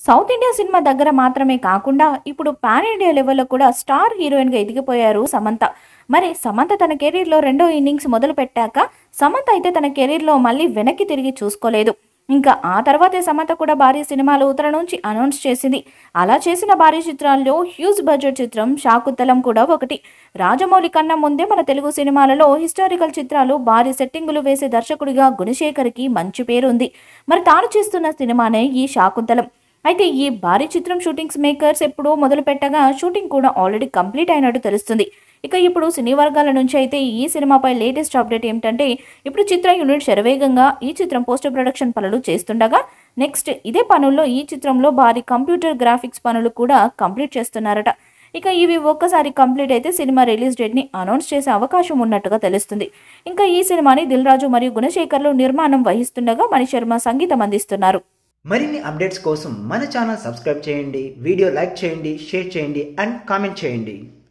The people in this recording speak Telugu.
సౌత్ ఇండియా సినిమా దగ్గర మాత్రమే కాకుండా ఇప్పుడు పాన్ ఇండియా లెవెల్లో కూడా స్టార్ హీరోయిన్గా ఎదిగిపోయారు సమంత మరి సమంత తన కెరీర్లో రెండో ఇన్నింగ్స్ మొదలు పెట్టాక సమంత అయితే తన కెరీర్లో మళ్ళీ వెనక్కి తిరిగి చూసుకోలేదు ఇంకా ఆ తర్వాతే సమంత కూడా భారీ సినిమాలు తన నుంచి అనౌన్స్ చేసింది అలా చేసిన భారీ చిత్రాల్లో హ్యూజ్ బడ్జెట్ చిత్రం శాకుతలం కూడా ఒకటి రాజమౌళి కన్నా ముందే మన తెలుగు సినిమాలలో హిస్టారికల్ చిత్రాలు భారీ సెట్టింగులు వేసే దర్శకుడిగా గుణశేఖర్కి మంచి పేరు ఉంది మరి తాను చేస్తున్న సినిమానే ఈ శాకుంతలం అయితే ఈ భారీ చిత్రం షూటింగ్స్ మేకర్స్ ఎప్పుడో మొదలు పెట్టగా షూటింగ్ కూడా ఆల్రెడీ కంప్లీట్ అయినట్టు తెలుస్తుంది ఇక ఇప్పుడు సినీ వర్గాల నుంచి అయితే ఈ సినిమాపై లేటెస్ట్ అప్డేట్ ఏమిటంటే ఇప్పుడు చిత్ర యూనిట్ శరవేగంగా ఈ చిత్రం పోస్ట్ ప్రొడక్షన్ పనులు చేస్తుండగా నెక్స్ట్ ఇదే పనుల్లో ఈ చిత్రంలో భారీ కంప్యూటర్ గ్రాఫిక్స్ పనులు కూడా కంప్లీట్ చేస్తున్నారట ఇక ఇవి ఒక్కసారి కంప్లీట్ అయితే సినిమా రిలీజ్ డేట్ని అనౌన్స్ చేసే అవకాశం ఉన్నట్టుగా తెలుస్తుంది ఇంకా ఈ సినిమాని దిల్ రాజు మరియు గుణశేఖర్లు నిర్మాణం వహిస్తుండగా మణిశర్మ సంగీతం అందిస్తున్నారు మరిన్ని అప్డేట్స్ కోసం మన ఛానల్ సబ్స్క్రైబ్ చేయండి వీడియో లైక్ చేయండి షేర్ చేయండి అండ్ కామెంట్ చేయండి